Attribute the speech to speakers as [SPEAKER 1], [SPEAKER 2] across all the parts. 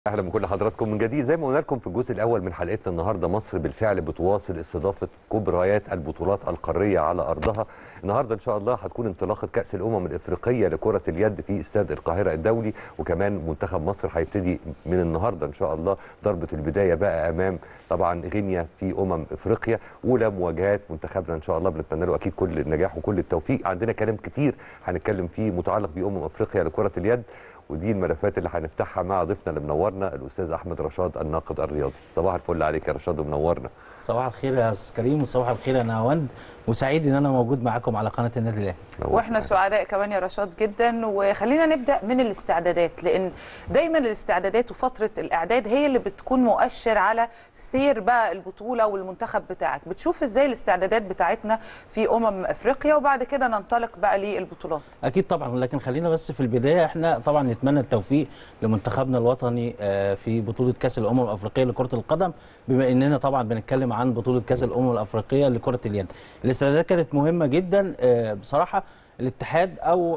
[SPEAKER 1] اهلا بكل حضراتكم من جديد زي ما قلنا لكم في الجزء الاول من حلقتنا النهارده مصر بالفعل بتواصل استضافه كبريات البطولات القاريه على ارضها النهارده ان شاء الله هتكون انطلاقه كاس الامم الافريقيه لكره اليد في استاد القاهره الدولي وكمان منتخب مصر هيبتدي من النهارده ان شاء الله ضربه البدايه بقى امام طبعا غينيا في امم افريقيا اولى مواجهات منتخبنا ان شاء الله بنتمنى له اكيد كل النجاح وكل التوفيق عندنا كلام كتير هنتكلم فيه متعلق بامم افريقيا لكره اليد ودي الملفات اللي هنفتحها مع ضيفنا اللي منورنا الاستاذ احمد رشاد الناقد الرياضي صباح الفل عليك يا رشاد ومنورنا
[SPEAKER 2] صباح الخير يا استاذ كريم وصباح الخير يا نهاوند وسعيد ان انا موجود معاكم على قناه النادي الاهلي
[SPEAKER 3] واحنا سعداء كمان يا رشاد جدا وخلينا نبدا من الاستعدادات لان دايما الاستعدادات وفتره الاعداد هي اللي بتكون مؤشر على سير بقى البطوله والمنتخب بتاعك بتشوف ازاي الاستعدادات بتاعتنا في امم افريقيا وبعد كده ننطلق بقى للبطولات
[SPEAKER 2] اكيد طبعا لكن خلينا بس في البدايه احنا طبعا نتمنى التوفيق لمنتخبنا الوطني في بطوله كاس الامم الافريقيه لكره القدم بما اننا طبعا بنتكلم عن بطوله كاس الامم الافريقيه لكره اليد الاستعدادات كانت مهمه جدا بصراحه الاتحاد او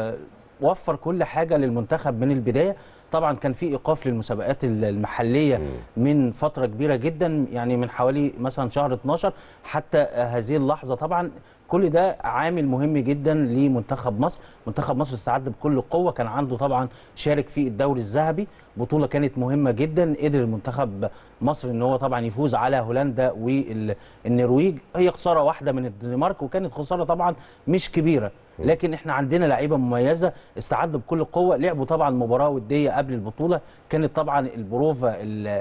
[SPEAKER 2] وفر كل حاجه للمنتخب من البدايه طبعا كان في ايقاف للمسابقات المحليه من فتره كبيره جدا يعني من حوالي مثلا شهر 12 حتى هذه اللحظه طبعا كل ده عامل مهم جدا لمنتخب مصر منتخب مصر استعد بكل قوه كان عنده طبعا شارك في الدوري الذهبي بطوله كانت مهمه جدا قدر المنتخب مصر ان هو طبعا يفوز على هولندا والنرويج هي خساره واحده من الدنمارك وكانت خساره طبعا مش كبيره لكن احنا عندنا لعيبه مميزه استعدوا بكل قوه لعبوا طبعا مباراه وديه قبل البطوله كانت طبعا البروفا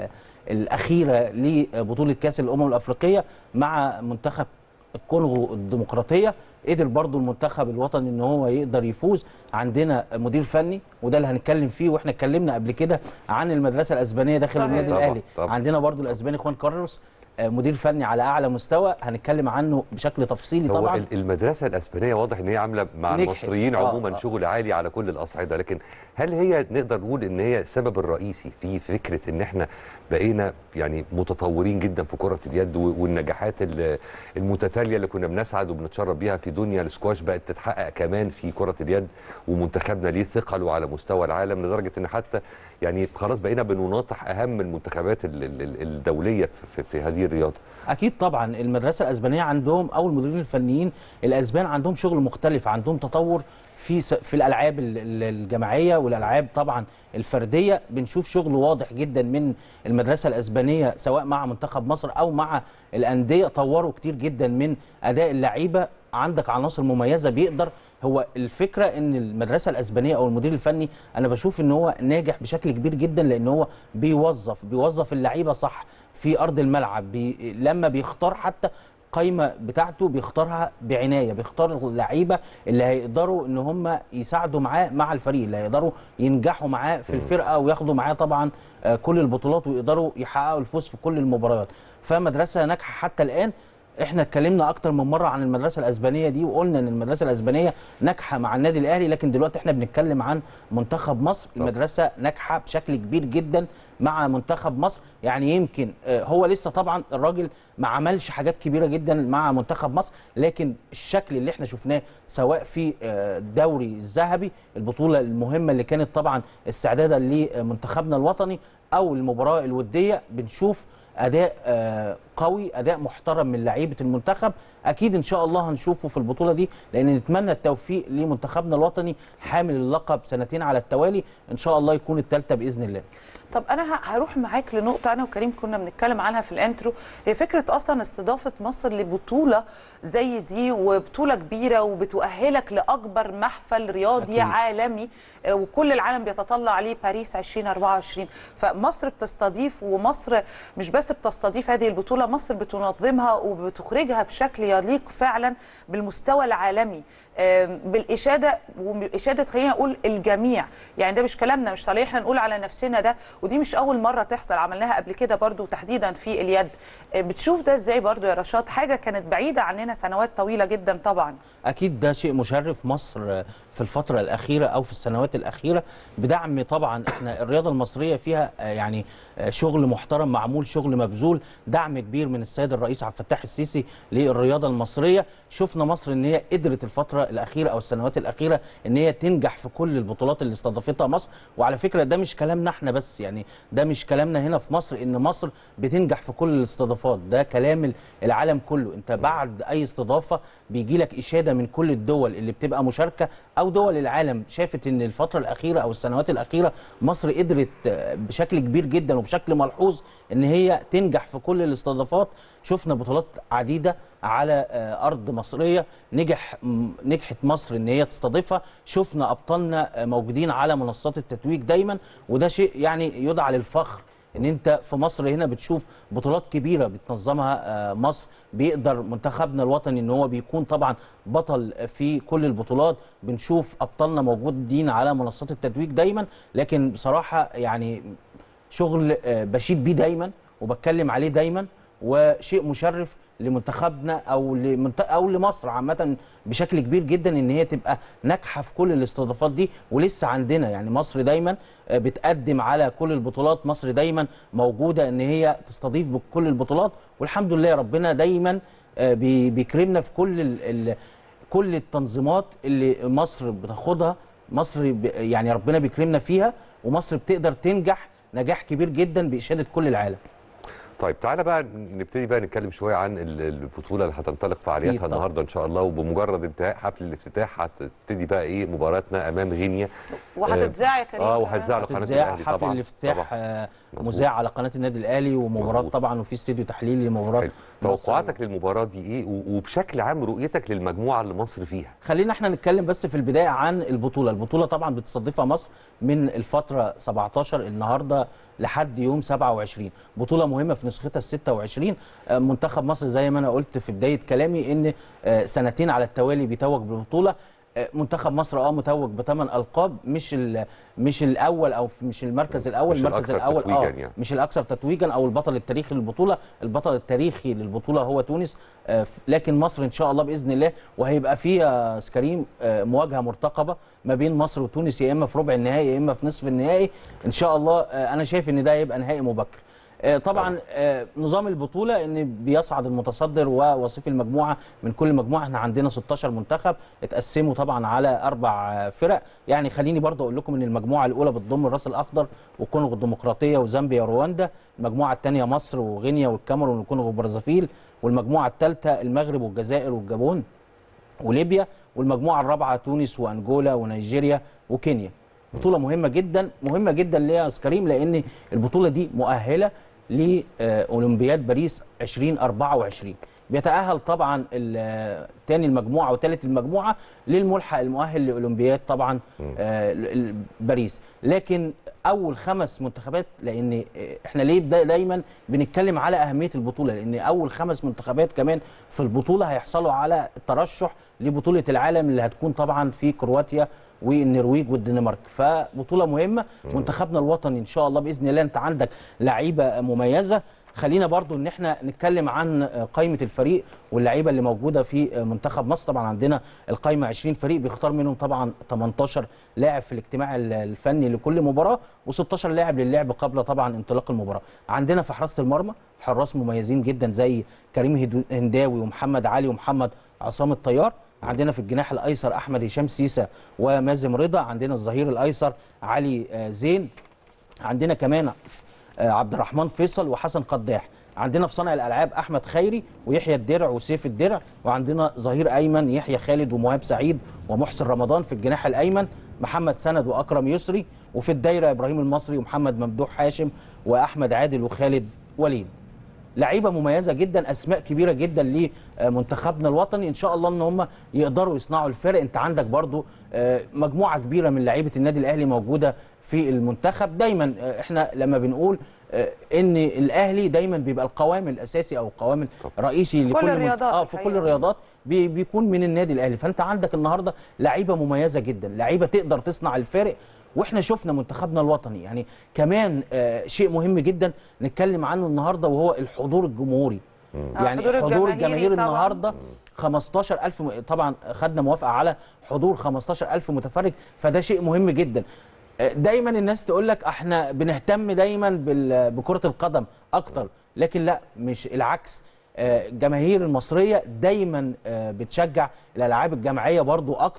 [SPEAKER 2] الاخيره لبطوله كاس الامم الافريقيه مع منتخب الكونغو الديمقراطيه قدر برضو المنتخب الوطني ان هو يقدر يفوز عندنا مدير فني وده اللي هنتكلم فيه واحنا اتكلمنا قبل كده عن المدرسه الاسبانيه داخل
[SPEAKER 3] صحيح.
[SPEAKER 2] النادي
[SPEAKER 1] طبعا
[SPEAKER 2] الاهلي
[SPEAKER 1] طبعا.
[SPEAKER 2] عندنا برضو الاسباني خوان كارلوس مدير فني على اعلى مستوى هنتكلم عنه بشكل تفصيلي
[SPEAKER 1] هو
[SPEAKER 2] طبعا
[SPEAKER 1] ال- المدرسه الاسبانيه واضح ان هي عامله مع
[SPEAKER 2] نجحت.
[SPEAKER 1] المصريين
[SPEAKER 2] آه،
[SPEAKER 1] عموما
[SPEAKER 2] آه.
[SPEAKER 1] شغل عالي على كل الاصعده لكن هل هي نقدر نقول ان هي السبب الرئيسي في فكره ان احنا بقينا يعني متطورين جدا في كره اليد و- والنجاحات ال- المتتاليه اللي كنا بنسعد وبنتشرف بيها في دنيا السكواش بقت تتحقق كمان في كره اليد ومنتخبنا ليه ثقله على مستوى العالم لدرجه ان حتى يعني خلاص بقينا بنناطح اهم المنتخبات ال- ال- ال- الدوليه في, في هذه الرياضه
[SPEAKER 2] اكيد طبعا المدرسه الاسبانيه عندهم او المديرين الفنيين الاسبان عندهم شغل مختلف عندهم تطور في س- في الالعاب ال- ال- الجماعيه والالعاب طبعا الفرديه بنشوف شغل واضح جدا من المدرسه الاسبانيه سواء مع منتخب مصر او مع الانديه طوروا كتير جدا من اداء اللعيبه عندك عناصر مميزه بيقدر هو الفكره ان المدرسه الاسبانيه او المدير الفني انا بشوف ان هو ناجح بشكل كبير جدا لان هو بيوظف بيوظف اللعيبه صح في ارض الملعب بي لما بيختار حتى قايمه بتاعته بيختارها بعنايه بيختار اللعيبه اللي هيقدروا ان هم يساعدوا معاه مع الفريق اللي هيقدروا ينجحوا معاه في الفرقه وياخدوا معاه طبعا آه، كل البطولات ويقدروا يحققوا الفوز في كل المباريات فمدرسه ناجحه حتى الان احنا اتكلمنا اكتر من مره عن المدرسه الاسبانيه دي وقلنا ان المدرسه الاسبانيه ناجحه مع النادي الاهلي لكن دلوقتي احنا بنتكلم عن منتخب مصر
[SPEAKER 1] طبعا.
[SPEAKER 2] المدرسه ناجحه بشكل كبير جدا مع منتخب مصر يعني يمكن آه، هو لسه طبعا الراجل ما عملش حاجات كبيره جدا مع منتخب مصر لكن الشكل اللي احنا شفناه سواء في آه، الدوري الذهبي البطوله المهمه اللي كانت طبعا استعدادا لمنتخبنا الوطني او المباراه الوديه بنشوف اداء آه، قوي اداء محترم من لعيبه المنتخب اكيد ان شاء الله هنشوفه في البطوله دي لان نتمنى التوفيق لمنتخبنا الوطني حامل اللقب سنتين على التوالي ان شاء الله يكون الثالثه باذن الله
[SPEAKER 3] طب انا ه- هروح معاك لنقطه انا وكريم كنا بنتكلم عنها في الانترو هي فكره اصلا استضافه مصر لبطوله زي دي وبطوله كبيره وبتؤهلك لاكبر محفل رياضي
[SPEAKER 2] أكيد.
[SPEAKER 3] عالمي آه، وكل العالم بيتطلع عليه باريس 2024 فمصر بتستضيف ومصر مش بس بتستضيف هذه البطوله مصر بتنظمها وبتخرجها بشكل يليق فعلا بالمستوى العالمي آم، بالاشاده واشاده خلينا نقول الجميع يعني ده مش كلامنا مش طالعين احنا نقول على نفسنا ده ودي مش اول مره تحصل عملناها قبل كده برضو تحديدا في اليد آه، بتشوف ده ازاي برضو يا رشاد حاجه كانت بعيده عننا سنوات طويله جدا طبعا
[SPEAKER 2] اكيد ده شيء مشرف مصر في الفتره الاخيره او في السنوات الاخيره بدعم طبعا احنا الرياضه المصريه فيها آه، يعني آه، شغل محترم معمول شغل مبذول دعم كبير من السيد الرئيس عبد الفتاح السيسي للرياضه المصريه شفنا مصر ان هي قدرت الفتره الاخيره او السنوات الاخيره ان هي تنجح في كل البطولات اللي استضافتها مصر وعلى فكره ده مش كلامنا احنا بس يعني يعني ده مش كلامنا هنا في مصر ان مصر بتنجح في كل الاستضافات ده كلام ال- العالم كله انت بعد اي استضافه بيجي لك اشاده من كل الدول اللي بتبقى مشاركه او دول العالم شافت ان الفتره الاخيره او السنوات الاخيره مصر قدرت آه، بشكل كبير جدا وبشكل ملحوظ ان هي تنجح في كل الاستضافات شفنا بطولات عديده على آه، ارض مصريه نجح م- نجحت مصر ان هي تستضيفها شفنا ابطالنا آه، موجودين على منصات التتويج دايما وده شيء يعني يدعى للفخر ان انت في مصر هنا بتشوف بطولات كبيره بتنظمها آه، مصر بيقدر منتخبنا الوطني ان هو بيكون طبعا بطل في كل البطولات بنشوف ابطالنا موجودين على منصات التتويج دايما لكن بصراحه يعني شغل آه، بشيد بيه دايما وبتكلم عليه دايما وشيء مشرف لمنتخبنا او لمنت... او لمصر عامه بشكل كبير جدا ان هي تبقى ناجحه في كل الاستضافات دي ولسه عندنا يعني مصر دايما آه، بتقدم على كل البطولات مصر دايما موجوده ان هي تستضيف بكل البطولات والحمد لله ربنا دايما آه، بي- بيكرمنا في كل ال... ال... كل التنظيمات اللي مصر بتاخدها مصر ب... يعني ربنا بيكرمنا فيها ومصر بتقدر تنجح نجاح كبير جدا باشاده كل العالم
[SPEAKER 1] طيب تعالى بقى نبتدي بقى نتكلم شويه عن ال- البطوله اللي هتنطلق فعالياتها
[SPEAKER 2] طبعا.
[SPEAKER 1] النهارده ان شاء الله وبمجرد انتهاء حفل الافتتاح هتبتدي بقى ايه مباراتنا امام غينيا
[SPEAKER 3] وهتتذاع يا كريم
[SPEAKER 1] اه
[SPEAKER 3] كمان.
[SPEAKER 1] وهتذاع على قناه
[SPEAKER 2] هتتذاع
[SPEAKER 1] الاهلي
[SPEAKER 2] حفل
[SPEAKER 1] طبعا
[SPEAKER 2] الافتتاح
[SPEAKER 1] طبعا.
[SPEAKER 2] آه،
[SPEAKER 1] مظبوط.
[SPEAKER 2] مذاع على قناه النادي الاهلي ومباراه
[SPEAKER 1] مظبوط.
[SPEAKER 2] طبعا وفي استديو تحليلي لمباراه
[SPEAKER 1] حلو.
[SPEAKER 2] مصر.
[SPEAKER 1] توقعاتك للمباراه دي ايه و- وبشكل عام رؤيتك للمجموعه اللي مصر فيها
[SPEAKER 2] خلينا احنا نتكلم بس في البدايه عن البطوله البطوله طبعا بتستضيفها مصر من الفتره 17 النهارده لحد يوم 27 بطوله مهمه في نسختها ال 26 آه، منتخب مصر زي ما انا قلت في بدايه كلامي ان آه، سنتين على التوالي بيتوج بالبطوله آه، منتخب مصر اه متوج بثمان القاب مش ال- مش الاول او في- مش المركز الاول
[SPEAKER 1] مش
[SPEAKER 2] المركز
[SPEAKER 1] الأكثر
[SPEAKER 2] الاول
[SPEAKER 1] تتويجاً
[SPEAKER 2] اه
[SPEAKER 1] يعني.
[SPEAKER 2] مش الاكثر تتويجا او البطل التاريخي للبطوله البطل التاريخي للبطوله هو تونس آه، ف- لكن مصر ان شاء الله باذن الله وهيبقى في يا كريم آه، مواجهه مرتقبه ما بين مصر وتونس يا اما في ربع النهائي يا اما في نصف النهائي ان شاء الله آه، انا شايف ان ده هيبقى نهائي مبكر آه، طبعا آه، نظام البطوله ان بيصعد المتصدر ووصيف المجموعه من كل مجموعه احنا عندنا 16 منتخب اتقسموا طبعا على اربع آه، فرق يعني خليني برضه اقول لكم ان المجموعه الاولى بتضم الراس الاخضر والكونغو الديمقراطيه وزامبيا ورواندا المجموعه الثانيه مصر وغينيا والكاميرون والكونغو وبرازيل والمجموعه الثالثه المغرب والجزائر والجابون وليبيا والمجموعه الرابعه تونس وانجولا ونيجيريا وكينيا بطوله مهمه جدا مهمه جدا ليه يا أستاذ كريم لان البطوله دي مؤهله لاولمبياد باريس 2024 بيتاهل طبعا ال- تاني المجموعه وثالث المجموعه للملحق المؤهل لاولمبياد طبعا آه، ال- ال- باريس لكن اول خمس منتخبات لان آه، احنا ليه دا- دايما بنتكلم على اهميه البطوله لان اول خمس منتخبات كمان في البطوله هيحصلوا على الترشح لبطوله العالم اللي هتكون طبعا في كرواتيا والنرويج والدنمارك فبطوله مهمه منتخبنا الوطني ان شاء الله باذن الله انت عندك لعيبه مميزه خلينا برضو ان احنا نتكلم عن قائمه الفريق واللعيبه اللي موجوده في منتخب مصر طبعا عندنا القائمه 20 فريق بيختار منهم طبعا 18 لاعب في الاجتماع الفني لكل مباراه و16 لاعب للعب قبل طبعا انطلاق المباراه عندنا في حراسه المرمى حراس مميزين جدا زي كريم هدو- هنداوي ومحمد علي ومحمد عصام الطيار عندنا في الجناح الايسر احمد هشام سيسه ومازن رضا عندنا الظهير الايسر علي آه، زين عندنا كمان آه، عبد الرحمن فيصل وحسن قداح عندنا في صانع الالعاب احمد خيري ويحيى الدرع وسيف الدرع وعندنا ظهير ايمن يحيى خالد ومهاب سعيد ومحسن رمضان في الجناح الايمن محمد سند واكرم يسري وفي الدايره ابراهيم المصري ومحمد ممدوح هاشم واحمد عادل وخالد وليد لعيبه مميزه جدا اسماء كبيره جدا لمنتخبنا الوطني ان شاء الله ان هم يقدروا يصنعوا الفرق انت عندك برضو آه، مجموعه كبيره من لعيبه النادي الاهلي موجوده في المنتخب دايما آه، احنا لما بنقول آه، ان الاهلي دايما بيبقى القوام الاساسي او القوام الرئيسي لكل من-
[SPEAKER 3] الرياضات
[SPEAKER 2] اه في كل
[SPEAKER 3] الحقيقة.
[SPEAKER 2] الرياضات بي- بيكون من النادي الاهلي فانت عندك النهارده لعيبه مميزه جدا لعيبه تقدر تصنع الفارق واحنا شفنا منتخبنا الوطني يعني كمان آه شيء مهم جدا نتكلم عنه النهارده وهو الحضور الجمهوري يعني
[SPEAKER 3] الحضور
[SPEAKER 2] حضور
[SPEAKER 3] الجماهيري
[SPEAKER 2] الجماهير
[SPEAKER 3] طبعاً.
[SPEAKER 2] النهارده 15000 م- طبعا خدنا موافقه على حضور 15000 متفرج فده شيء مهم جدا آه، دايما الناس تقول لك احنا بنهتم دايما بال- بكره القدم اكتر لكن لا مش العكس آه، الجماهير المصريه دايما آه، بتشجع الالعاب الجماعيه برضو اكتر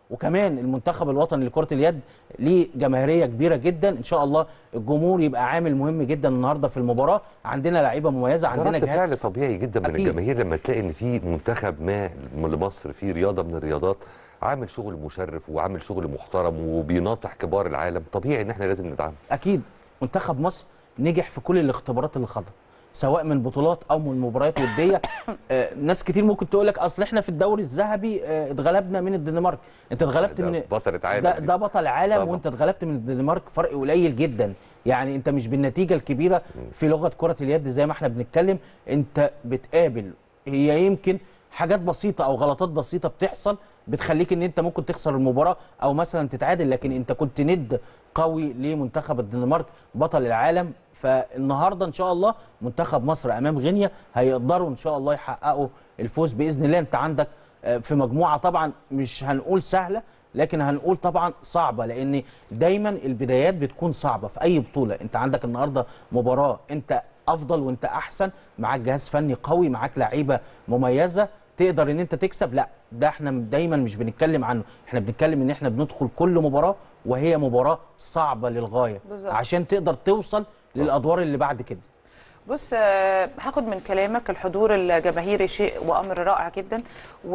[SPEAKER 2] وكمان المنتخب الوطني لكره اليد ليه جماهيريه كبيره جدا ان شاء الله الجمهور يبقى عامل مهم جدا النهارده في المباراه عندنا لعيبه مميزه
[SPEAKER 1] ده
[SPEAKER 2] عندنا
[SPEAKER 1] رد فعل
[SPEAKER 2] جهاز
[SPEAKER 1] طبيعي جدا من
[SPEAKER 2] أكيد.
[SPEAKER 1] الجماهير لما تلاقي ان في منتخب ما لمصر في رياضه من الرياضات عامل شغل مشرف وعامل شغل محترم وبيناطح كبار العالم طبيعي ان احنا لازم ندعمه
[SPEAKER 2] اكيد منتخب مصر نجح في كل الاختبارات اللي خاضها سواء من بطولات او من مباريات وديه آه ناس كتير ممكن تقول لك اصل احنا في الدوري الذهبي آه اتغلبنا من الدنمارك انت اتغلبت
[SPEAKER 1] ده
[SPEAKER 2] من
[SPEAKER 1] بطلة عالم
[SPEAKER 2] ده,
[SPEAKER 1] دي.
[SPEAKER 2] ده بطل عالم
[SPEAKER 1] طبعا.
[SPEAKER 2] وانت اتغلبت من الدنمارك فرق قليل جدا يعني انت مش بالنتيجه الكبيره في لغه كره اليد زي ما احنا بنتكلم انت بتقابل هي يمكن حاجات بسيطه او غلطات بسيطه بتحصل بتخليك ان انت ممكن تخسر المباراه او مثلا تتعادل لكن انت كنت ند قوي لمنتخب الدنمارك بطل العالم فالنهارده ان شاء الله منتخب مصر امام غينيا هيقدروا ان شاء الله يحققوا الفوز باذن الله انت عندك آه، في مجموعه طبعا مش هنقول سهله لكن هنقول طبعا صعبه لان دايما البدايات بتكون صعبه في اي بطوله انت عندك النهارده مباراه انت افضل وانت احسن معاك جهاز فني قوي معاك لعيبه مميزه تقدر ان انت تكسب لا ده احنا دايما مش بنتكلم عنه احنا بنتكلم ان احنا بندخل كل مباراه وهي مباراه صعبه للغايه
[SPEAKER 3] بالظبط.
[SPEAKER 2] عشان تقدر توصل للادوار اللي بعد كده
[SPEAKER 3] بص آه، هاخد من كلامك الحضور الجماهيري شيء وامر رائع جدا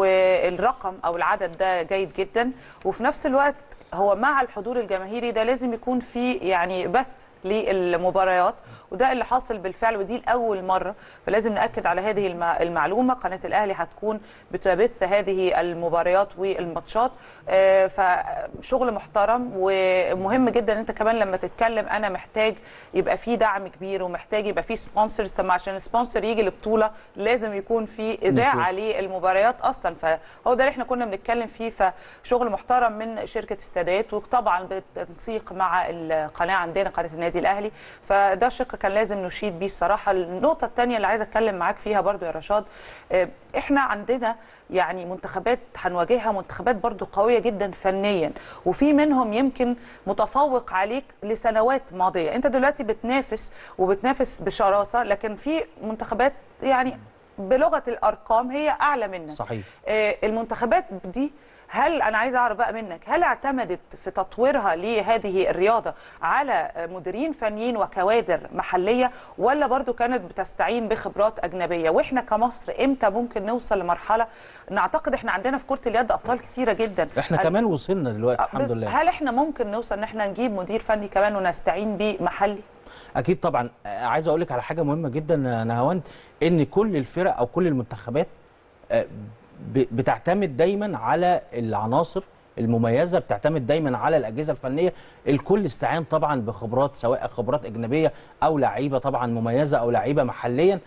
[SPEAKER 3] والرقم او العدد ده جيد جدا وفي نفس الوقت هو مع الحضور الجماهيري ده لازم يكون في يعني بث للمباريات وده اللي حاصل بالفعل ودي لاول مره فلازم ناكد على هذه الم- المعلومه قناه الاهلي هتكون بتبث هذه المباريات والماتشات آه، فشغل محترم ومهم جدا انت كمان لما تتكلم انا محتاج يبقى في دعم كبير ومحتاج يبقى في سبونسرز طب ما عشان السبونسر يجي البطوله لازم يكون في اذاعه للمباريات اصلا فهو ده اللي احنا كنا بنتكلم فيه فشغل محترم من شركه استادات وطبعا بالتنسيق مع القناه عندنا قناه النادي الاهلي فده شق كان لازم نشيد بيه الصراحه النقطه الثانيه اللي عايزه اتكلم معاك فيها برضو يا رشاد آه، احنا عندنا يعني منتخبات هنواجهها منتخبات برضو قويه جدا فنيا وفي منهم يمكن متفوق عليك لسنوات ماضيه انت دلوقتي بتنافس وبتنافس بشراسه لكن في منتخبات يعني بلغه الارقام هي اعلى منك
[SPEAKER 2] صحيح.
[SPEAKER 3] آه، المنتخبات دي هل انا عايزه اعرف بقى منك هل اعتمدت في تطويرها لهذه الرياضه على مديرين فنيين وكوادر محليه ولا برضو كانت بتستعين بخبرات اجنبيه واحنا كمصر امتى ممكن نوصل لمرحله نعتقد احنا عندنا في كره اليد ابطال كتيره جدا
[SPEAKER 2] احنا
[SPEAKER 3] هل-
[SPEAKER 2] كمان وصلنا دلوقتي
[SPEAKER 3] آه،
[SPEAKER 2] الحمد
[SPEAKER 3] بس
[SPEAKER 2] لله
[SPEAKER 3] هل احنا ممكن نوصل ان احنا نجيب مدير فني كمان ونستعين بيه محلي
[SPEAKER 2] اكيد طبعا آه، عايز اقول لك على حاجه مهمه جدا يا نهاوند ان كل الفرق او كل المنتخبات آه، ب- بتعتمد دايما على العناصر المميزه بتعتمد دايما على الاجهزه الفنيه الكل استعان طبعا بخبرات سواء خبرات اجنبيه او لعيبه طبعا مميزه او لعيبه محليا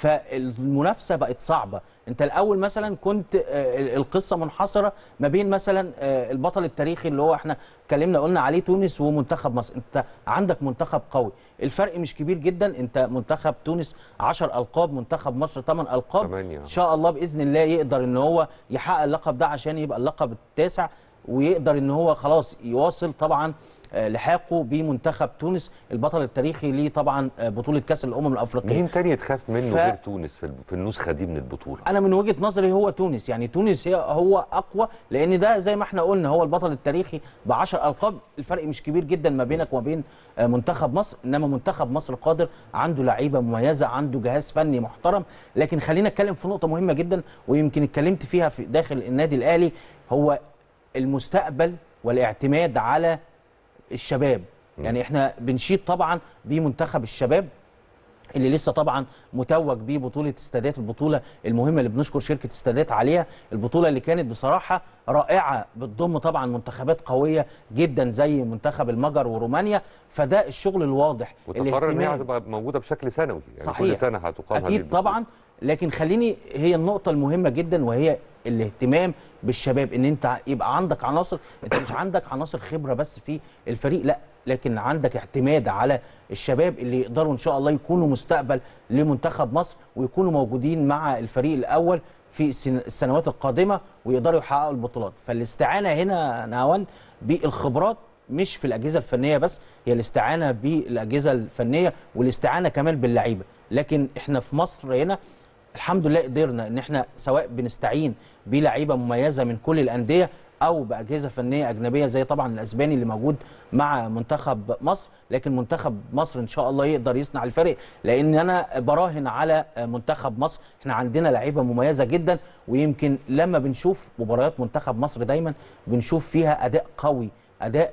[SPEAKER 2] فالمنافسه بقت صعبه انت الاول مثلا كنت آه، القصه منحصره ما بين مثلا آه، البطل التاريخي اللي هو احنا اتكلمنا قلنا عليه تونس ومنتخب مصر انت عندك منتخب قوي الفرق مش كبير جدا انت منتخب تونس 10 القاب منتخب مصر 8 القاب
[SPEAKER 1] تمانية.
[SPEAKER 2] ان شاء الله باذن الله يقدر ان هو يحقق اللقب ده عشان يبقى اللقب التاسع ويقدر ان هو خلاص يواصل طبعا آه، لحاقه بمنتخب تونس البطل التاريخي ليه طبعا آه، بطوله كاس الامم الافريقيه
[SPEAKER 1] مين تاني تخاف منه
[SPEAKER 2] ف-
[SPEAKER 1] غير تونس في في النسخه دي من البطوله
[SPEAKER 2] انا من وجهه نظري هو تونس يعني تونس هي هو اقوى لان ده زي ما احنا قلنا هو البطل التاريخي ب 10 القاب الفرق مش كبير جدا ما بينك وما بين آه، منتخب مصر انما منتخب مصر قادر عنده لعيبه مميزه عنده جهاز فني محترم لكن خلينا نتكلم في نقطه مهمه جدا ويمكن اتكلمت فيها في داخل النادي الاهلي هو المستقبل والاعتماد على الشباب يعني احنا بنشيد طبعا بمنتخب الشباب اللي لسه طبعا متوج بيه بطوله استادات البطوله المهمه اللي بنشكر شركه استادات عليها البطوله اللي كانت بصراحه رائعه بتضم طبعا منتخبات قويه جدا زي منتخب المجر ورومانيا فده الشغل الواضح
[SPEAKER 1] وتقرر ان هي
[SPEAKER 2] الاهتمام.
[SPEAKER 1] هتبقى موجوده بشكل سنوي يعني
[SPEAKER 2] صحيح
[SPEAKER 1] كل سنه هتقام هذه
[SPEAKER 2] اكيد
[SPEAKER 1] البطولة.
[SPEAKER 2] طبعا لكن خليني هي النقطه المهمه جدا وهي الاهتمام بالشباب ان انت يبقى عندك عناصر انت مش عندك عناصر خبره بس في الفريق لا لكن عندك اعتماد على الشباب اللي يقدروا ان شاء الله يكونوا مستقبل لمنتخب مصر ويكونوا موجودين مع الفريق الاول في السن- السنوات القادمه ويقدروا يحققوا البطولات فالاستعانه هنا نهاوند بالخبرات مش في الاجهزه الفنيه بس هي الاستعانه بالاجهزه الفنيه والاستعانه كمان باللعيبه لكن احنا في مصر هنا الحمد لله قدرنا ان احنا سواء بنستعين بلعيبه مميزه من كل الانديه او باجهزه فنيه اجنبيه زي طبعا الاسباني اللي موجود مع منتخب مصر لكن منتخب مصر ان شاء الله يقدر يصنع الفرق لان انا براهن على منتخب مصر احنا عندنا لعيبه مميزه جدا ويمكن لما بنشوف مباريات منتخب مصر دايما بنشوف فيها اداء قوي اداء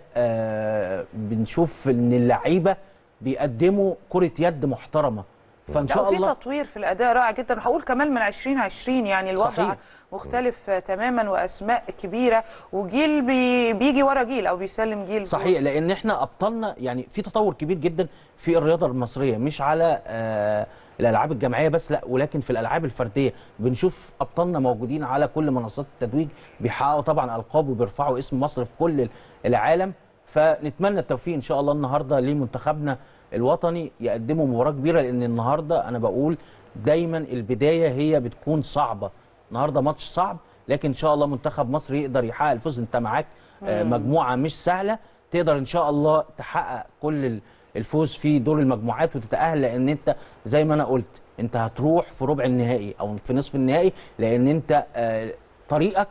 [SPEAKER 2] آه بنشوف ان اللعيبه بيقدموا كره يد محترمه فان
[SPEAKER 3] لا
[SPEAKER 2] شاء
[SPEAKER 3] وفي
[SPEAKER 2] الله
[SPEAKER 3] تطوير في الاداء رائع جدا وهقول كمان من 2020 يعني الوضع
[SPEAKER 2] صحيح.
[SPEAKER 3] مختلف تماما واسماء كبيره وجيل بي بيجي ورا جيل او بيسلم جيل
[SPEAKER 2] صحيح لان احنا ابطالنا يعني في تطور كبير جدا في الرياضه المصريه مش على آه الالعاب الجماعيه بس لا ولكن في الالعاب الفرديه بنشوف ابطالنا موجودين على كل منصات التتويج بيحققوا طبعا القاب وبيرفعوا اسم مصر في كل العالم فنتمنى التوفيق ان شاء الله النهارده لمنتخبنا الوطني يقدموا مباراه كبيره لان النهارده انا بقول دايما البدايه هي بتكون صعبه النهارده ماتش صعب لكن ان شاء الله منتخب مصر يقدر يحقق الفوز انت معاك آه، مجموعه مش سهله تقدر ان شاء الله تحقق كل ال- الفوز في دور المجموعات وتتاهل لان انت زي ما انا قلت انت هتروح في ربع النهائي او في نصف النهائي لان انت آه، طريقك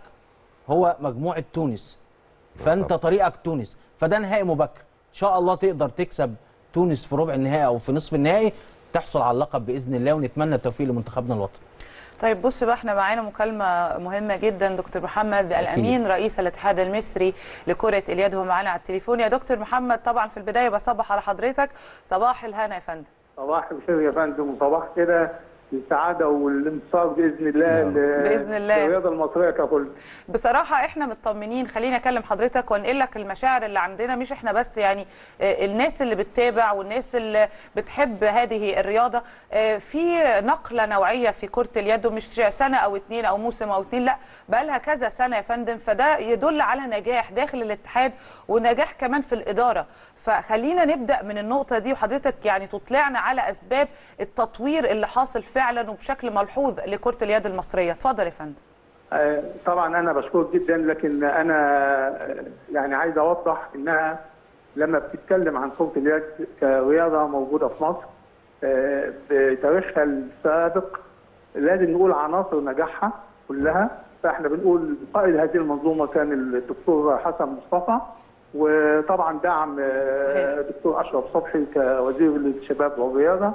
[SPEAKER 2] هو مجموعه تونس فانت
[SPEAKER 1] طبعا.
[SPEAKER 2] طريقك تونس فده نهائي مبكر ان شاء الله تقدر تكسب تونس في ربع النهائي او في نصف النهائي تحصل على اللقب باذن الله ونتمنى التوفيق لمنتخبنا الوطني
[SPEAKER 3] طيب بص بقى احنا معانا مكالمه مهمه جدا دكتور محمد الامين رئيس الاتحاد المصري لكره اليد هو معانا على التليفون يا دكتور محمد طبعا في البدايه بصبح على حضرتك صباح الهنا يا فندم
[SPEAKER 4] صباح الخير يا فندم وصباح كده السعاده والانتصار باذن الله ل-
[SPEAKER 3] بإذن الله.
[SPEAKER 4] للرياضه المصريه ككل
[SPEAKER 3] بصراحة احنا مطمنين خليني اكلم حضرتك وانقل لك المشاعر اللي عندنا مش احنا بس يعني آه، الناس اللي بتتابع والناس اللي بتحب هذه الرياضة آه، في نقلة نوعية في كرة اليد ومش سنة او اتنين او موسم او اتنين لا بقى لها كذا سنة يا فندم فده يدل على نجاح داخل الاتحاد ونجاح كمان في الإدارة فخلينا نبدأ من النقطة دي وحضرتك يعني تطلعنا على أسباب التطوير اللي حاصل فعلا وبشكل ملحوظ لكرة اليد المصرية اتفضل يا فندم
[SPEAKER 4] آه، طبعا انا بشكرك جدا لكن انا آه، يعني عايز اوضح انها لما بتتكلم عن كره اليد كرياضه موجوده في مصر آه، بتاريخها السابق لازم نقول عناصر نجاحها كلها فاحنا بنقول قائد هذه المنظومه كان الدكتور حسن مصطفى وطبعا دعم آه،
[SPEAKER 3] صحيح.
[SPEAKER 4] الدكتور اشرف صبحي كوزير الشباب والرياضه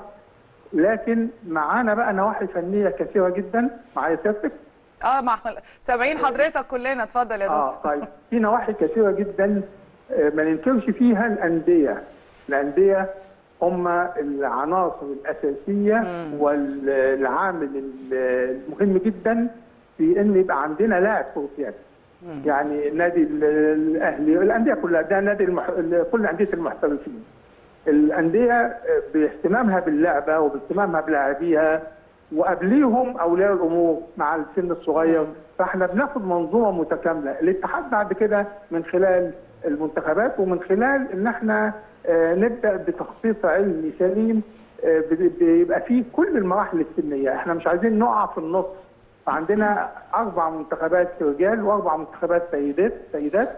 [SPEAKER 4] لكن معانا بقى نواحي فنيه كثيره جدا معايا سيادتك
[SPEAKER 3] اه مع سامعين حضرتك كلنا اتفضل يا
[SPEAKER 4] اه
[SPEAKER 3] دكتور
[SPEAKER 4] طيب في نواحي كثيره جدا آه، ما ننكرش فيها الانديه الانديه هم العناصر الاساسيه والعامل المهم جدا في ان يبقى عندنا لاعب كره يد يعني نادي ال- الاهلي الانديه كلها ده نادي المح... كل انديه المحترفين الانديه باهتمامها باللعبه وباهتمامها بلاعبيها وقبليهم اولياء الامور مع السن الصغير فاحنا بناخد منظومه متكامله الاتحاد بعد كده من خلال المنتخبات ومن خلال ان احنا آه، نبدا بتخطيط علمي سليم آه، بي- بيبقى فيه كل المراحل السنيه احنا مش عايزين نقع في النص عندنا اربع منتخبات رجال واربع منتخبات سيدات سيدات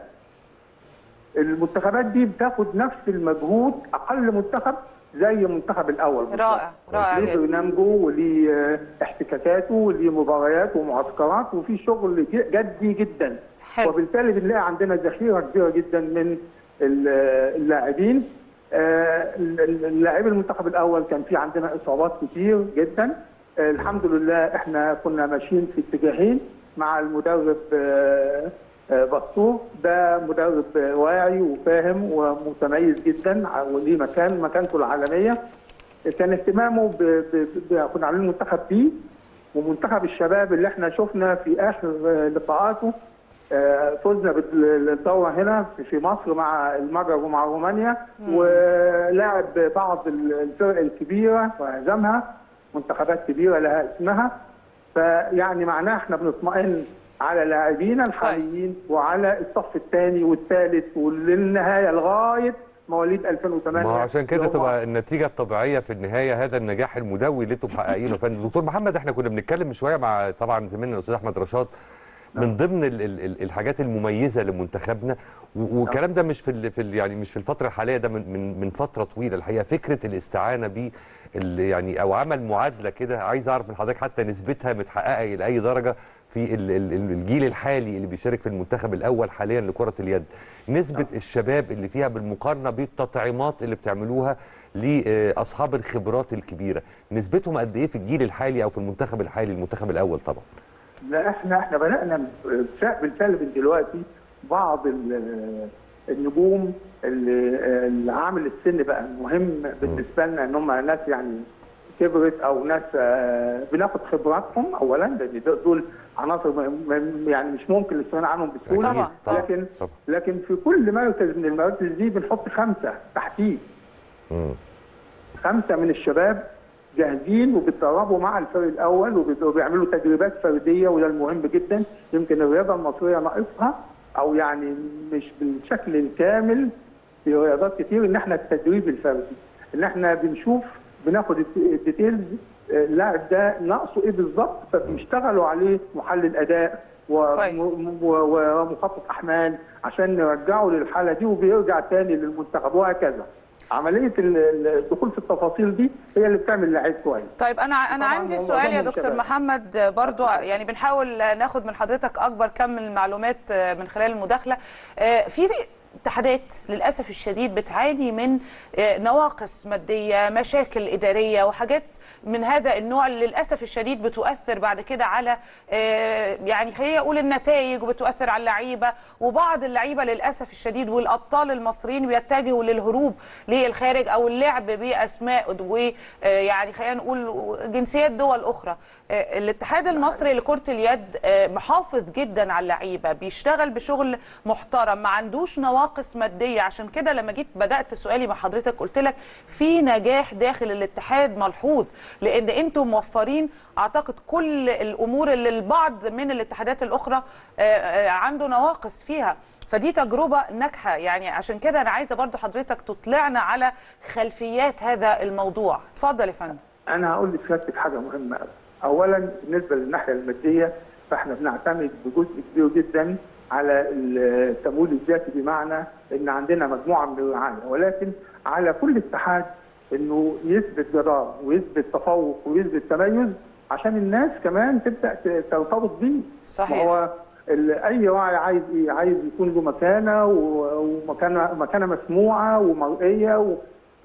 [SPEAKER 4] المنتخبات دي بتاخد نفس المجهود اقل منتخب زي المنتخب الاول بالظبط.
[SPEAKER 3] رائع رائع
[SPEAKER 4] ليه
[SPEAKER 3] جدا
[SPEAKER 4] برنامجه وليه آه، احتكاكاته وليه مباريات ومعسكرات وفي شغل ج- جدي جدا
[SPEAKER 3] حلو.
[SPEAKER 4] وبالتالي بنلاقي عندنا ذخيره كبيره جدا من ال- اللاعبين آه، ال- ال- اللاعبي المنتخب الاول كان في عندنا اصابات كتير جدا آه، الحمد لله احنا كنا ماشيين في اتجاهين مع المدرب آه، آه، بسطور ده مدرب آه، واعي وفاهم ومتميز جدا وليه مكان مكانته العالميه كان اهتمامه ب... ب... ب... كنا عاملين منتخب بي ومنتخب الشباب اللي احنا شفنا في اخر آه، لقاءاته آه، فزنا بالدوره هنا في- في مصر مع المجر ومع رومانيا ولعب بعض الفرق الكبيره وهزمها منتخبات كبيره لها اسمها فيعني معناه احنا بنطمئن على لاعبينا الحاليين وعلى الصف الثاني والثالث وللنهايه لغايه مواليد 2008
[SPEAKER 1] ما هو عشان كده
[SPEAKER 4] اللي هم-
[SPEAKER 1] تبقى النتيجه الطبيعيه في النهايه هذا النجاح المدوي اللي انتم محققينه يا فندم دكتور محمد احنا كنا بنتكلم من شويه مع طبعا زميلنا الاستاذ احمد رشاد من ضمن ال ال ال الحاجات المميزه لمنتخبنا و- والكلام ده مش في ال في ال يعني مش في الفتره الحاليه ده من من من فتره طويله الحقيقه فكره الاستعانه ب يعني او عمل معادله كده عايز اعرف من حضرتك حتى نسبتها متحققه الى اي درجه في ال- ال- ال- الجيل الحالي اللي بيشارك في المنتخب الاول حاليا لكره اليد نسبه الشباب اللي فيها بالمقارنه بالتطعيمات اللي بتعملوها لاصحاب الخبرات الكبيره نسبتهم قد ايه في الجيل الحالي او في المنتخب الحالي المنتخب الاول طبعا
[SPEAKER 4] لا احنا احنا بدانا بالفعل بالفعل من دلوقتي بعض ال- النجوم اللي اللي عامل السن بقى مهم بالنسبه لنا ان هم ناس يعني كبرت او ناس آه، بناخد خبراتهم اولا لان دول- دول عناصر م- م- يعني مش ممكن الاستغناء عنهم بسهوله
[SPEAKER 3] طبعاً، طبعاً.
[SPEAKER 4] لكن
[SPEAKER 1] طبعاً.
[SPEAKER 4] لكن في كل مركز من المراكز دي بنحط خمسه تحتيه
[SPEAKER 1] مم.
[SPEAKER 4] خمسه من الشباب جاهزين وبيتدربوا مع الفريق الاول وبي- وبيعملوا تدريبات فرديه وده المهم جدا يمكن الرياضه المصريه ناقصها او يعني مش بالشكل الكامل في رياضات كتير ان احنا التدريب الفردي ان احنا بنشوف بناخد الت- الديتيلز آه، اللاعب ده ناقصه ايه بالظبط فبيشتغلوا عليه محلل اداء و-
[SPEAKER 3] كويس.
[SPEAKER 4] م- و- ومخطط احمال عشان نرجعه للحاله دي وبيرجع تاني للمنتخب وهكذا عمليه ال- ال- الدخول في التفاصيل دي هي اللي بتعمل لعيب كويس
[SPEAKER 3] طيب انا انا
[SPEAKER 4] طبعاً
[SPEAKER 3] عندي
[SPEAKER 4] هم
[SPEAKER 3] سؤال يا
[SPEAKER 4] معظمهم
[SPEAKER 3] دكتور
[SPEAKER 4] شباب.
[SPEAKER 3] محمد برضو يعني بنحاول ناخد من حضرتك اكبر كم من المعلومات من خلال المداخله آه، في اتحادات للاسف الشديد بتعاني من آه، نواقص ماديه مشاكل اداريه وحاجات من هذا النوع للاسف الشديد بتؤثر بعد كده على آه، يعني خلينا اقول النتائج وبتؤثر على اللعيبه وبعض اللعيبه للاسف الشديد والابطال المصريين بيتجهوا للهروب للخارج او اللعب باسماء ويعني خلينا نقول جنسيات دول اخرى آه، الاتحاد المصري لكره اليد آه، محافظ جدا على اللعيبه بيشتغل بشغل محترم ما عندوش نواقص ماديه عشان كده لما جيت بدات سؤالي مع حضرتك قلت لك في نجاح داخل الاتحاد ملحوظ لان انتم موفرين اعتقد كل الامور اللي البعض من الاتحادات الاخرى آه، آه، عنده نواقص فيها فدي تجربة ناجحة يعني عشان كده أنا عايزة برضو حضرتك تطلعنا على خلفيات هذا الموضوع اتفضل يا فندم
[SPEAKER 4] انا هقول لسيادتك حاجه مهمه قوي اولا بالنسبه للناحيه الماديه فاحنا بنعتمد بجزء كبير جدا على التمويل الذاتي بمعنى ان عندنا مجموعه من الرعايه ولكن على كل اتحاد انه يثبت جدار ويثبت تفوق ويثبت تميز عشان الناس كمان تبدا ت- ترتبط بيه
[SPEAKER 3] صحيح.
[SPEAKER 4] ما هو ال- اي راعي عايز ايه؟ عايز يكون له مكانه و- ومكانه مكانه مسموعه ومرئيه و-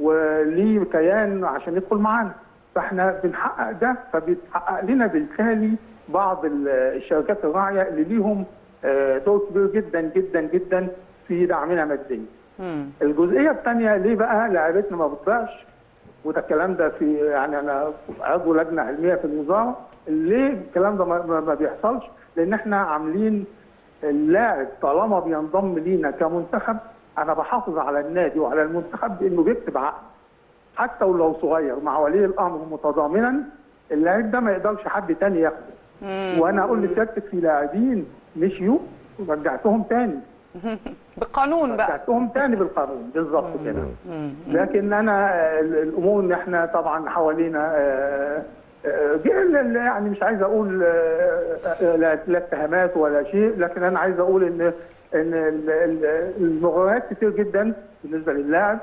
[SPEAKER 4] وليه كيان عشان يدخل معانا فاحنا بنحقق ده فبيتحقق لنا بالتالي بعض ال- الشركات الراعيه اللي ليهم آه، دور كبير جدا جدا جدا في دعمنا ماديا.
[SPEAKER 3] مم.
[SPEAKER 4] الجزئيه الثانيه ليه بقى لاعبتنا ما بتضيعش وده الكلام ده في يعني انا عضو لجنه علميه في الوزاره ليه الكلام ده ما, ما ما بيحصلش؟ لان احنا عاملين اللاعب طالما بينضم لينا كمنتخب انا بحافظ على النادي وعلى المنتخب بانه بيكتب عقد حتى ولو صغير مع ولي الامر متضامنا اللاعب ده ما يقدرش حد تاني ياخده وانا اقول لسيادتك في لاعبين مشيوا ورجعتهم تاني
[SPEAKER 3] بالقانون بقى
[SPEAKER 4] رجعتهم تاني بالقانون بالظبط كده لكن انا ال- الامور ان احنا طبعا حوالينا آه، آه، ال- ال- يعني مش عايز اقول آه، آه، لا لا اتهامات ولا شيء لكن انا عايز اقول ان ان ال- ال- المغريات كتير جدا بالنسبه للاعب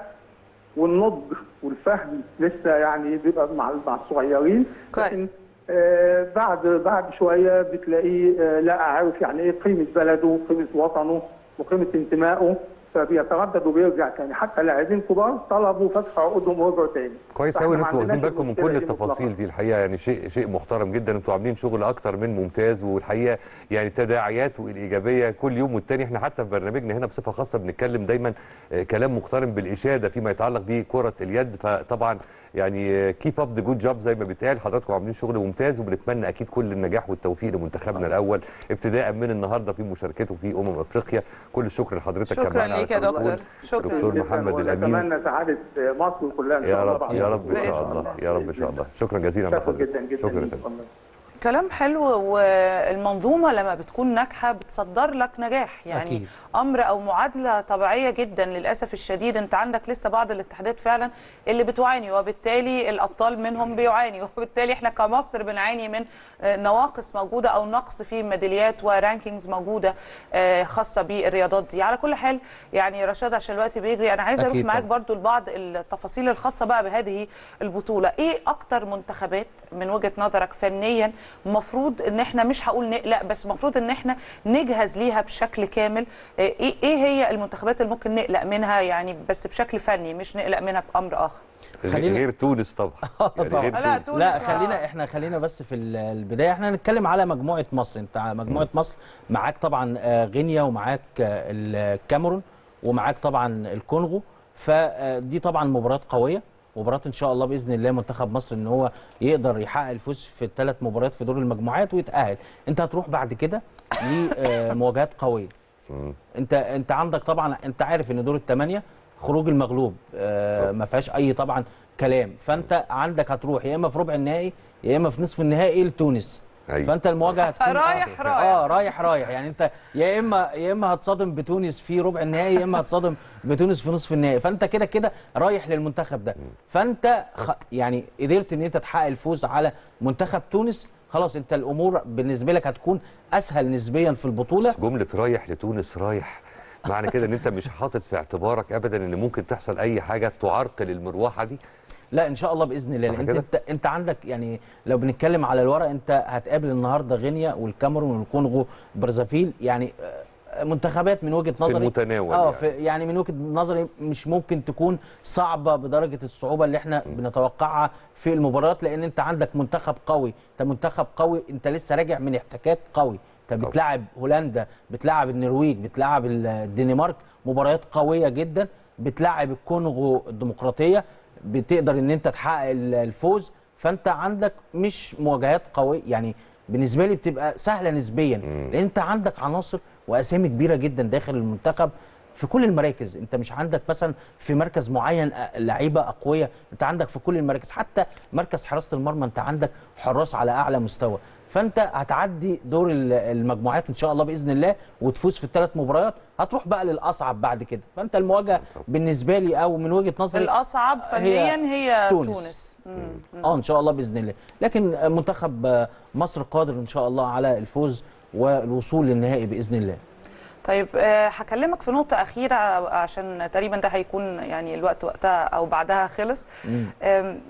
[SPEAKER 4] والنضج والفهم لسه يعني بيبقى مع مع الصغيرين
[SPEAKER 3] كويس.
[SPEAKER 4] لكن آه، بعد بعد شويه بتلاقيه آه، لا عارف يعني ايه قيمه بلده وقيمه وطنه وقيمه انتمائه فبيتردد وبيرجع تاني حتى لاعبين كبار طلبوا فتح عقودهم ورجعوا تاني
[SPEAKER 1] كويس
[SPEAKER 4] فإحنا
[SPEAKER 1] قوي ان
[SPEAKER 4] ما
[SPEAKER 1] انتوا واخدين
[SPEAKER 4] عندناش
[SPEAKER 1] بالكم من
[SPEAKER 4] المشكلة
[SPEAKER 1] كل
[SPEAKER 4] دي مطلقاً.
[SPEAKER 1] التفاصيل دي الحقيقه يعني شيء شيء محترم جدا انتوا عاملين شغل اكتر من ممتاز والحقيقه يعني تداعياته الايجابيه كل يوم والتاني احنا حتى في برنامجنا هنا بصفه خاصه بنتكلم دايما آه، كلام مقترن بالاشاده فيما يتعلق بكره اليد فطبعا يعني كيب اب ذا جود جوب زي ما بيتقال حضراتكم عاملين شغل ممتاز وبنتمنى اكيد كل النجاح والتوفيق لمنتخبنا الاول ابتداء من النهارده في مشاركته في امم افريقيا كل الشكر لحضرتك كان
[SPEAKER 3] شكرا
[SPEAKER 1] معانا على
[SPEAKER 3] ليك يا
[SPEAKER 1] التليفون.
[SPEAKER 3] دكتور شكرا
[SPEAKER 1] دكتور محمد الامين
[SPEAKER 4] اتمنى سعاده مصر كلها ان شاء
[SPEAKER 1] يا
[SPEAKER 4] الله
[SPEAKER 1] رب
[SPEAKER 4] بعد
[SPEAKER 1] يا رب ان
[SPEAKER 3] بإذن
[SPEAKER 1] شاء الله
[SPEAKER 3] الله.
[SPEAKER 1] يا رب ان شاء الله شكرا جزيلا
[SPEAKER 4] شكرا
[SPEAKER 1] لحضرتك.
[SPEAKER 4] جدا جدا
[SPEAKER 1] شكرا
[SPEAKER 4] ليك
[SPEAKER 1] جدا
[SPEAKER 4] والله.
[SPEAKER 3] كلام حلو والمنظومة لما بتكون ناجحة بتصدر لك نجاح يعني
[SPEAKER 2] أكيد.
[SPEAKER 3] أمر أو معادلة طبيعية جدا للأسف الشديد أنت عندك لسه بعض الاتحادات فعلا اللي بتعاني وبالتالي الأبطال منهم بيعاني وبالتالي احنا كمصر بنعاني من آه، نواقص موجودة أو نقص في ميداليات ورانكينجز موجودة آه، خاصة بالرياضات دي على كل حال يعني رشاد عشان الوقت بيجري أنا عايزة أروح
[SPEAKER 2] أكيد
[SPEAKER 3] معاك
[SPEAKER 2] طبعاً.
[SPEAKER 3] برضو لبعض التفاصيل الخاصة بقى بهذه البطولة إيه أكتر منتخبات من وجهة نظرك فنيا المفروض ان احنا مش هقول نقلق بس المفروض ان احنا نجهز ليها بشكل كامل آه، ايه ايه هي المنتخبات اللي ممكن نقلق منها يعني بس بشكل فني مش نقلق منها بامر اخر
[SPEAKER 1] غير-
[SPEAKER 2] خلينا-
[SPEAKER 1] غير تونس طبعا يعني
[SPEAKER 2] طبعاً.
[SPEAKER 1] غير
[SPEAKER 3] لا،
[SPEAKER 1] تونس.
[SPEAKER 3] تونس
[SPEAKER 2] لا
[SPEAKER 3] ما-
[SPEAKER 2] خلينا احنا خلينا بس في ال- البدايه احنا هنتكلم على مجموعه مصر انت على مجموعه مصر معاك طبعا آه، غينيا ومعاك آه، الكاميرون ومعاك طبعا الكونغو فدي طبعا مباريات قويه مباراه ان شاء الله باذن الله منتخب مصر ان هو يقدر يحقق الفوز في الثلاث مباريات في دور المجموعات ويتاهل انت هتروح بعد كده لمواجهات قويه انت انت عندك طبعا انت عارف ان دور الثمانيه خروج المغلوب آه ما فيهاش اي طبعا كلام فانت عندك هتروح يا اما في ربع النهائي يا اما في نصف النهائي لتونس
[SPEAKER 1] أيوة.
[SPEAKER 2] فانت المواجهه هتكون
[SPEAKER 3] رايح
[SPEAKER 2] آه
[SPEAKER 3] رايح.
[SPEAKER 2] اه رايح رايح يعني انت يا اما يا اما هتصادم بتونس في ربع النهائي يا اما هتصادم بتونس في نصف النهائي فانت كده كده رايح للمنتخب ده فانت خ... يعني قدرت ان انت تحقق الفوز على منتخب تونس خلاص انت الامور بالنسبه لك هتكون اسهل نسبيا في البطوله
[SPEAKER 1] جمله رايح لتونس رايح معنى كده ان انت مش حاطط في اعتبارك ابدا ان ممكن تحصل اي حاجه تعرقل المروحه دي
[SPEAKER 2] لا ان شاء الله باذن الله
[SPEAKER 1] صح
[SPEAKER 2] لان
[SPEAKER 1] كده؟
[SPEAKER 2] انت انت عندك يعني لو بنتكلم على الورق انت هتقابل النهارده غينيا والكاميرون والكونغو برازافيل يعني آه، منتخبات من وجهه نظري
[SPEAKER 1] المتناول
[SPEAKER 2] اه
[SPEAKER 1] يعني.
[SPEAKER 2] في يعني من وجهه نظري مش ممكن تكون صعبه بدرجه الصعوبه اللي احنا بنتوقعها في المباريات لان انت عندك منتخب قوي انت منتخب قوي انت لسه راجع من احتكاك قوي انت
[SPEAKER 1] طبعا.
[SPEAKER 2] بتلاعب هولندا بتلاعب النرويج بتلاعب الدنمارك مباريات قويه جدا بتلاعب الكونغو الديمقراطيه بتقدر ان انت تحقق ال- الفوز فانت عندك مش مواجهات قويه يعني بالنسبه لي بتبقى سهله نسبيا لان انت عندك عناصر واسامي كبيره جدا داخل المنتخب في كل المراكز انت مش عندك مثلا في مركز معين أ- لعيبه اقوياء انت عندك في كل المراكز حتى مركز حراسه المرمى انت عندك حراس على اعلى مستوى فانت هتعدي دور ال- المجموعات ان شاء الله باذن الله وتفوز في الثلاث مباريات هتروح بقى للاصعب بعد كده فانت المواجهه بالنسبه لي او من وجهه نظري
[SPEAKER 3] الاصعب فنيا هي
[SPEAKER 2] تونس.
[SPEAKER 3] تونس مم.
[SPEAKER 2] اه ان شاء الله باذن الله لكن منتخب آه، مصر قادر ان شاء الله على الفوز والوصول للنهائي باذن الله
[SPEAKER 3] طيب آه، هكلمك في نقطة أخيرة عشان تقريبا ده هيكون يعني الوقت وقتها أو بعدها خلص آم،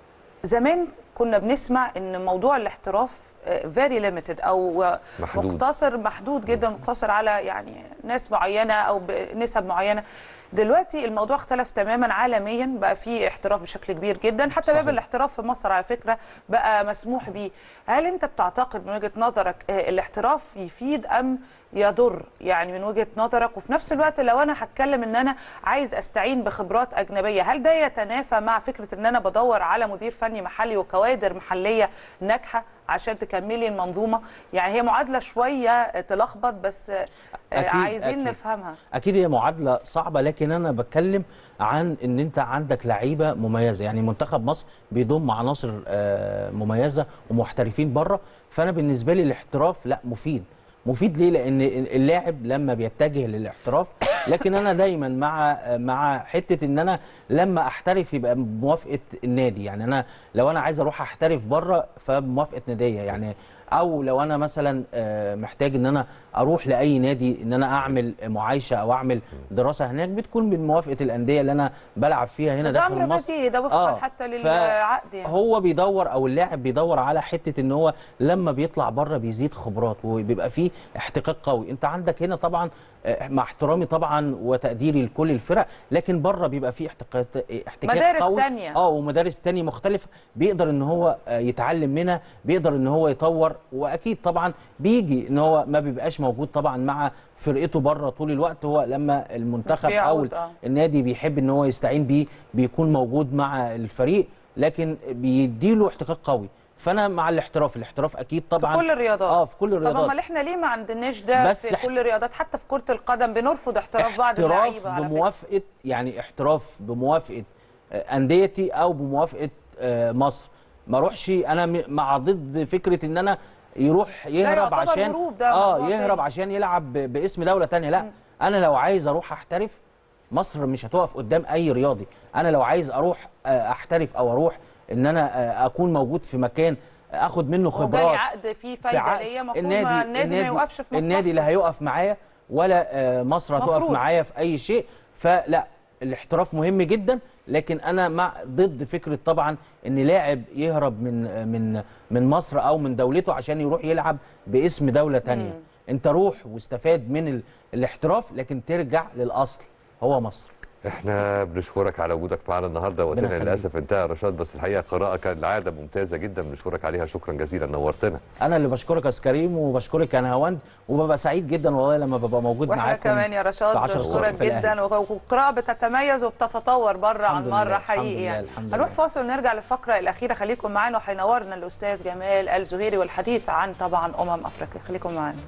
[SPEAKER 3] زمان كنا بنسمع ان موضوع الاحتراف فيري ليميتد او آه،
[SPEAKER 1] محدود.
[SPEAKER 3] مقتصر محدود جدا مقتصر على يعني ناس معينه او بنسب معينه دلوقتي الموضوع اختلف تماما عالميا بقى في احتراف بشكل كبير جدا حتى باب
[SPEAKER 2] صحيح.
[SPEAKER 3] الاحتراف في مصر على فكره بقى مسموح بيه هل انت بتعتقد من وجهه نظرك آه، الاحتراف يفيد ام يضر يعني من وجهه نظرك وفي نفس الوقت لو انا هتكلم ان انا عايز استعين بخبرات اجنبيه هل ده يتنافى مع فكره ان انا بدور على مدير فني محلي وكوادر محليه ناجحه عشان تكملي المنظومه يعني هي معادله شويه تلخبط بس آه،
[SPEAKER 2] أكيد،
[SPEAKER 3] عايزين
[SPEAKER 2] أكيد.
[SPEAKER 3] نفهمها
[SPEAKER 2] اكيد هي معادله صعبه لكن انا بتكلم عن ان انت عندك لعيبه مميزه يعني منتخب مصر بيضم عناصر آه، مميزه ومحترفين بره فانا بالنسبه لي الاحتراف لا مفيد مفيد ليه لان اللاعب لما بيتجه للاحتراف لكن انا دايما مع مع حته ان انا لما احترف يبقى بموافقه النادي يعني انا لو انا عايز اروح احترف بره فبموافقه ناديه يعني او لو انا مثلا آه، محتاج ان انا اروح لاي نادي ان انا اعمل معايشه او اعمل دراسه هناك بتكون بموافقه الانديه اللي انا بلعب فيها هنا
[SPEAKER 3] ده
[SPEAKER 2] داخل
[SPEAKER 3] امر
[SPEAKER 2] مصر
[SPEAKER 3] بديهي ده وفقا حتى للعقد يعني
[SPEAKER 2] هو بيدور او اللاعب بيدور على حته ان هو لما بيطلع بره بيزيد خبرات وبيبقى فيه احتكاك قوي انت عندك هنا طبعا آه، مع احترامي طبعا وتقديري لكل الفرق لكن بره بيبقى فيه احتكاك احتكاك
[SPEAKER 3] مدارس
[SPEAKER 2] قوي
[SPEAKER 3] تانية.
[SPEAKER 2] اه ومدارس تانية مختلفة بيقدر ان هو آه، يتعلم منها بيقدر ان هو يطور واكيد طبعا بيجي ان هو ما بيبقاش موجود طبعا مع فرقته بره طول الوقت هو لما المنتخب او
[SPEAKER 3] بيعود، آه.
[SPEAKER 2] النادي بيحب ان هو يستعين بيه بيكون موجود مع الفريق لكن بيديله احتكاك قوي فانا مع الاحتراف الاحتراف اكيد طبعا
[SPEAKER 3] في كل الرياضات
[SPEAKER 2] اه في كل
[SPEAKER 3] طب
[SPEAKER 2] الرياضات
[SPEAKER 3] امال احنا ليه ما عندناش ده
[SPEAKER 2] بس
[SPEAKER 3] في
[SPEAKER 2] إح-
[SPEAKER 3] كل الرياضات حتى في كره القدم بنرفض احتراف بعض
[SPEAKER 2] احتراف
[SPEAKER 3] اللعيبه على فكره
[SPEAKER 2] بموافقه يعني احتراف بموافقه آه، انديتي او بموافقه آه، مصر ما اروحش انا م- مع ضد فكره ان انا يروح يهرب
[SPEAKER 3] يعتبر
[SPEAKER 2] عشان
[SPEAKER 3] هروب، ده
[SPEAKER 2] اه
[SPEAKER 3] موضوع
[SPEAKER 2] يهرب
[SPEAKER 3] تاني.
[SPEAKER 2] عشان يلعب ب- باسم دوله تانية لا انا لو عايز اروح احترف مصر مش هتقف قدام اي رياضي انا لو عايز اروح آه، احترف او اروح ان انا آه، اكون موجود في مكان اخد منه
[SPEAKER 3] وجالي
[SPEAKER 2] خبرات
[SPEAKER 3] عقد فيه
[SPEAKER 2] في
[SPEAKER 3] فايده
[SPEAKER 2] عقد.
[SPEAKER 3] ليا المفروض ما النادي ما يوقفش في مصلحته
[SPEAKER 2] النادي لا هيقف معايا ولا آه، مصر هتقف
[SPEAKER 3] مفروض.
[SPEAKER 2] معايا في اي شيء فلا الاحتراف مهم جدا لكن انا مع ضد فكره طبعا ان لاعب يهرب من من من مصر او من دولته عشان يروح يلعب باسم دوله تانية انت روح واستفاد من ال... الاحتراف لكن ترجع للاصل هو مصر
[SPEAKER 1] احنا بنشكرك على وجودك معنا النهارده
[SPEAKER 2] ربنا
[SPEAKER 1] وقتنا
[SPEAKER 2] يخليك.
[SPEAKER 1] للاسف انتهى يا رشاد بس الحقيقه قراءه كالعاده ممتازه جدا بنشكرك عليها شكرا جزيلا نورتنا
[SPEAKER 2] انا اللي بشكرك يا أستاذ كريم وبشكرك يا نهاوند وببقى سعيد جدا والله لما ببقى موجود
[SPEAKER 3] واحنا
[SPEAKER 2] معاكم
[SPEAKER 3] كمان يا
[SPEAKER 2] في
[SPEAKER 3] رشاد
[SPEAKER 2] 10 الصبح
[SPEAKER 3] بشكرك
[SPEAKER 2] في الأهلي.
[SPEAKER 3] جدا والقراءه بتتميز وبتتطور مره عن
[SPEAKER 2] الحمد لله،
[SPEAKER 3] مره
[SPEAKER 2] الحمد
[SPEAKER 3] حقيقي
[SPEAKER 2] لله،
[SPEAKER 3] يعني
[SPEAKER 2] الحمد
[SPEAKER 3] هنروح
[SPEAKER 2] لله.
[SPEAKER 3] فاصل ونرجع للفقره الاخيره خليكم معانا وهينورنا الاستاذ جمال الزهيري والحديث عن طبعا امم افريقيا خليكم معانا